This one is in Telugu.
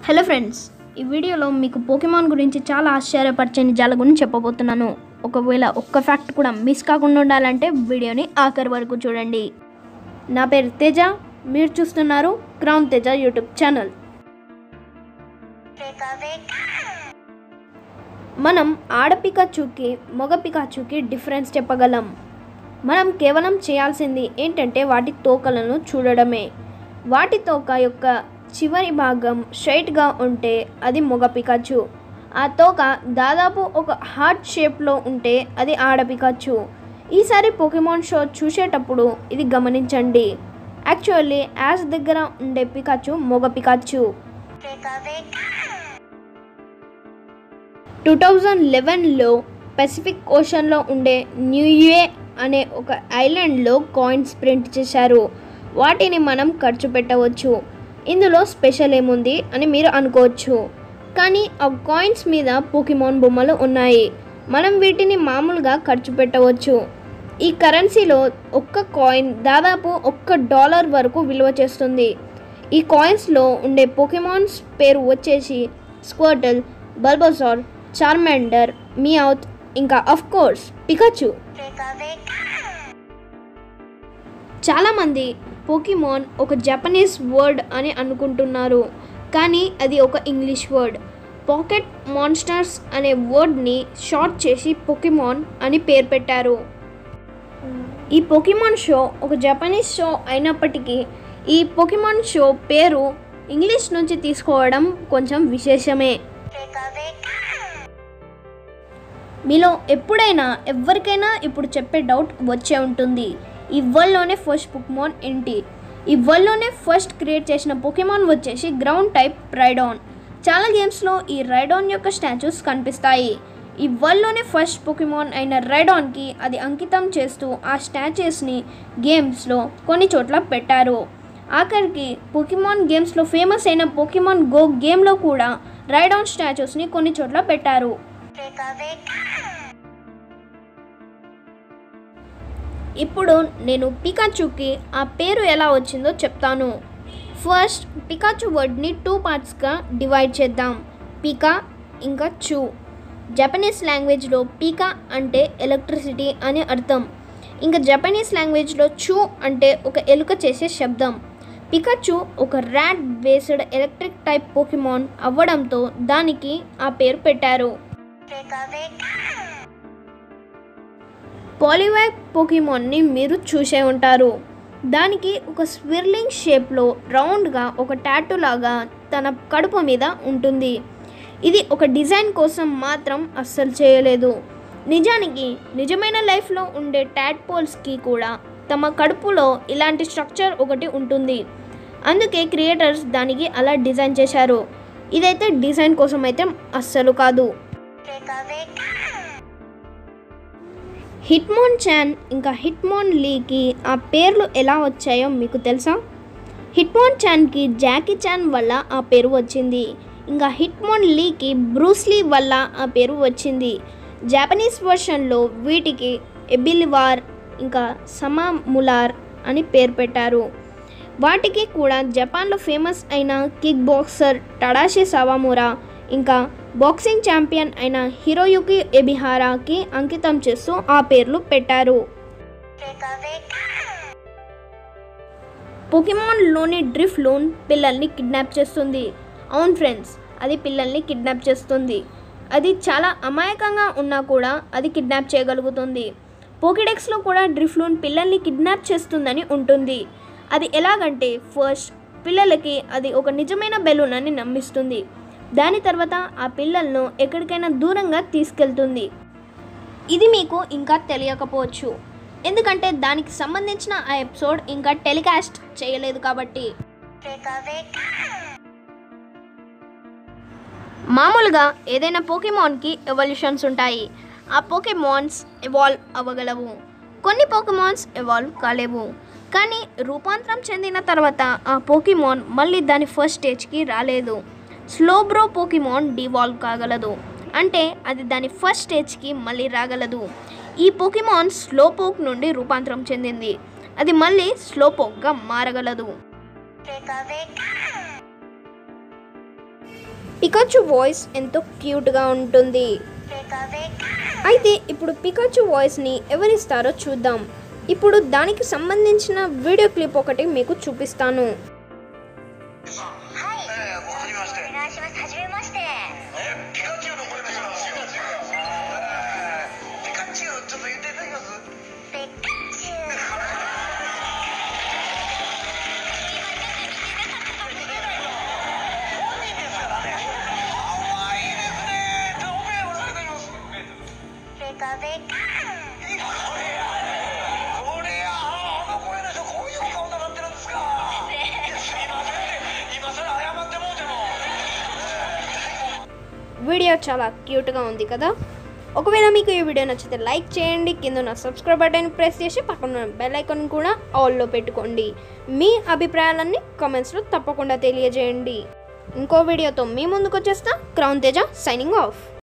హలో ఫ్రెండ్స్ ఈ వీడియోలో మీకు పోకెమాన్ గురించి చాలా ఆశ్చర్యపరిచే నిజాల గురించి చెప్పబోతున్నాను ఒకవేళ ఒక్క ఫ్యాక్ట్ కూడా మిస్ కాకుండా ఉండాలంటే వీడియోని ఆఖరి వరకు చూడండి నా పేరు తేజ మీరు చూస్తున్నారు క్రౌన్ తేజ యూట్యూబ్ ఛానల్ మనం ఆడ పికాచుకి మగ పికాచుకి డిఫరెన్స్ చెప్పగలం మనం కేవలం చేయాల్సింది ఏంటంటే వాటి తోకలను చూడడమే వాటి తోక యొక్క చివరి భాగం స్ట్రైట్గా ఉంటే అది మగ పికాచు ఆ తోక దాదాపు ఒక హార్ట్ షేప్లో ఉంటే అది ఆడ పికాచు ఈసారి పోకెమాన్ షో చూసేటప్పుడు ఇది గమనించండి యాక్చువల్లీ యాస్ దగ్గర ఉండే పికాచు మగ పికాచు టూ థౌజండ్ లెవెన్లో పెసిఫిక్ ఓషన్లో ఉండే న్యూయే అనే ఒక ఐలాండ్లో కాయిన్స్ ప్రింట్ చేశారు వాటిని మనం ఖర్చు పెట్టవచ్చు ఇందులో స్పెషల్ ఏముంది అని మీరు అనుకోవచ్చు కానీ ఆ కాయిన్స్ మీద పోకిమాన్ బొమ్మలు ఉన్నాయి మనం వీటిని మామూలుగా ఖర్చు పెట్టవచ్చు ఈ కరెన్సీలో ఒక్క కాయిన్ దాదాపు ఒక్క డాలర్ వరకు విలువ చేస్తుంది ఈ కాయిన్స్లో ఉండే పోకెమాన్స్ పేరు వచ్చేసి స్క్వర్టల్ బల్బోసార్ చార్మాండర్ మియావుత్ ఇంకా అఫ్ కోర్స్ పికాచు చాలామంది పోకిమాన్ ఒక జపనీస్ వర్డ్ అని అనుకుంటున్నారు కానీ అది ఒక ఇంగ్లీష్ వర్డ్ పాకెట్ మాన్స్టర్స్ అనే వర్డ్ని షార్ట్ చేసి పొకిమాన్ అని పేరు పెట్టారు ఈ పొకిమాన్ షో ఒక జపనీస్ షో అయినప్పటికీ ఈ పొకిమాన్ షో పేరు ఇంగ్లీష్ నుంచి తీసుకోవడం కొంచెం విశేషమే మీలో ఎప్పుడైనా ఎవరికైనా ఇప్పుడు చెప్పే డౌట్ వచ్చే ఉంటుంది ఈ వరల్డ్లోనే ఫస్ట్ పొకిమాన్ ఏంటి ఈ వరల్డ్లోనే ఫస్ట్ క్రియేట్ చేసిన పొకిమాన్ వచ్చేసి గ్రౌండ్ టైప్ రైడాన్ చాలా గేమ్స్లో ఈ రైడాన్ యొక్క స్టాచ్యూస్ కనిపిస్తాయి ఈ వరల్డ్లోనే ఫస్ట్ పొకిమాన్ అయిన రైడాన్కి అది అంకితం చేస్తూ ఆ స్టాచ్యూస్ని గేమ్స్లో కొన్ని చోట్ల పెట్టారు ఆఖరికి పొకిమాన్ గేమ్స్లో ఫేమస్ అయిన పొకిమాన్ గో గేమ్లో కూడా రైడాన్ స్టాచ్యూస్ని కొన్ని చోట్ల పెట్టారు ఇప్పుడు నేను పికాచుకి ఆ పేరు ఎలా వచ్చిందో చెప్తాను ఫస్ట్ పికాచు వర్డ్ని టూ పార్ట్స్గా డివైడ్ చేద్దాం పికా ఇంకా చూ జపనీస్ లాంగ్వేజ్లో పీకా అంటే ఎలక్ట్రిసిటీ అని అర్థం ఇంకా జపనీస్ లాంగ్వేజ్లో చూ అంటే ఒక ఎలుక చేసే శబ్దం పికాచు ఒక rat based electric type Pokemon అవ్వడంతో దానికి ఆ పేరు పెట్టారు పాలివాక్ పోకిమాన్ని మీరు చూసే ఉంటారు దానికి ఒక స్విర్లింగ్ షేప్లో రౌండ్గా ఒక టాటూ లాగా తన కడుపు మీద ఉంటుంది ఇది ఒక డిజైన్ కోసం మాత్రం అస్సలు చేయలేదు నిజానికి నిజమైన లైఫ్లో ఉండే టాట్పోల్స్కి కూడా తమ కడుపులో ఇలాంటి స్ట్రక్చర్ ఒకటి ఉంటుంది అందుకే క్రియేటర్స్ దానికి అలా డిజైన్ చేశారు ఇదైతే డిజైన్ కోసం అయితే అస్సలు కాదు హిట్మోన్ చాన్ ఇంకా హిట్మోన్ లీకి ఆ పేర్లు ఎలా వచ్చాయో మీకు తెలుసా హిట్మోన్ చాన్కి జాకీ చాన్ వల్ల ఆ పేరు వచ్చింది ఇంకా హిట్మోన్ లీకి బ్రూస్లీ వల్ల ఆ పేరు వచ్చింది జాపనీస్ వర్షన్లో వీటికి ఎబిలివార్ ఇంకా సమాములార్ అని పేరు పెట్టారు వాటికి కూడా జపాన్లో ఫేమస్ అయిన కిక్ బాక్సర్ టడాషి సవామురా ఇంకా బాక్సింగ్ ఛాంపియన్ అయిన హిరోయుకి ఎబిహారాకి అంకితం చేస్తూ ఆ పేర్లు పెట్టారు పొకిమాన్లోని డ్రిఫ్ లోన్ పిల్లల్ని కిడ్నాప్ చేస్తుంది అవును ఫ్రెండ్స్ అది పిల్లల్ని కిడ్నాప్ చేస్తుంది అది చాలా అమాయకంగా ఉన్నా కూడా అది కిడ్నాప్ చేయగలుగుతుంది పోకిడెక్స్లో కూడా డ్రిఫ్లూన్ పిల్లల్ని కిడ్నాప్ చేస్తుందని ఉంటుంది అది ఎలాగంటే ఫస్ట్ పిల్లలకి అది ఒక నిజమైన బెలూన్ అని నమ్మిస్తుంది దాని తర్వాత ఆ పిల్లలను ఎక్కడికైనా దూరంగా తీసుకెళ్తుంది ఇది మీకు ఇంకా తెలియకపోవచ్చు ఎందుకంటే దానికి సంబంధించిన ఆ ఎపిసోడ్ ఇంకా టెలికాస్ట్ చేయలేదు కాబట్టి మామూలుగా ఏదైనా పోకెమాన్కి ఎవల్యూషన్స్ ఉంటాయి ఆ పోకెమాన్స్ ఎవాల్వ్ అవ్వగలవు కొన్ని పోకెమాన్స్ ఎవాల్వ్ కాలేవు కానీ రూపాంతరం చెందిన తర్వాత ఆ పోకిమాన్ మళ్ళీ దాని ఫస్ట్ స్టేజ్కి రాలేదు స్లోబ్రో పోకిమాన్ డివాల్వ్ కాగలదు అంటే అది దాని ఫస్ట్ స్టేజ్కి మళ్ళీ రాగలదు ఈ పోకిమాన్ స్లోపోక్ నుండి రూపాంతరం చెందింది అది మళ్ళీ స్లోపోక్గా మారగలదు పికాచు వాయిస్ ఎంతో క్యూట్గా ఉంటుంది అయితే ఇప్పుడు పికాచు వాయిస్ని ఎవరిస్తారో చూద్దాం ఇప్పుడు దానికి సంబంధించిన వీడియో క్లిప్ ఒకటి మీకు చూపిస్తాను はい、 えー、はじめまして。 お願いします。はじめまして。 え、ピカチュウの声ですよ。えーピカチュウ、ちょっと言っていただけますピカチュウ。 本人ですからね。可愛いですね。じゃあ、おめえお願いいたします。 ピカピカ。 いいこれや。これや。あの声の人、こういう顔になってるんですか。いやすいませんね。今更謝ってもうても。 వీడియో చాలా క్యూట్గా ఉంది కదా ఒకవేళ మీకు ఈ వీడియో నచ్చితే లైక్ చేయండి కింద ఉన్న సబ్స్క్రైబ్ బటన్ ప్రెస్ చేసి పక్కన ఉన్న బెల్ ఐకాన్ కూడా ఆల్లో పెట్టుకోండి మీ అభిప్రాయాలన్నీ కామెంట్స్లో తప్పకుండా తెలియజేయండి ఇంకో వీడియోతో మీ ముందుకు వచ్చేస్తా క్రౌన్ తేజ సైనింగ్ ఆఫ్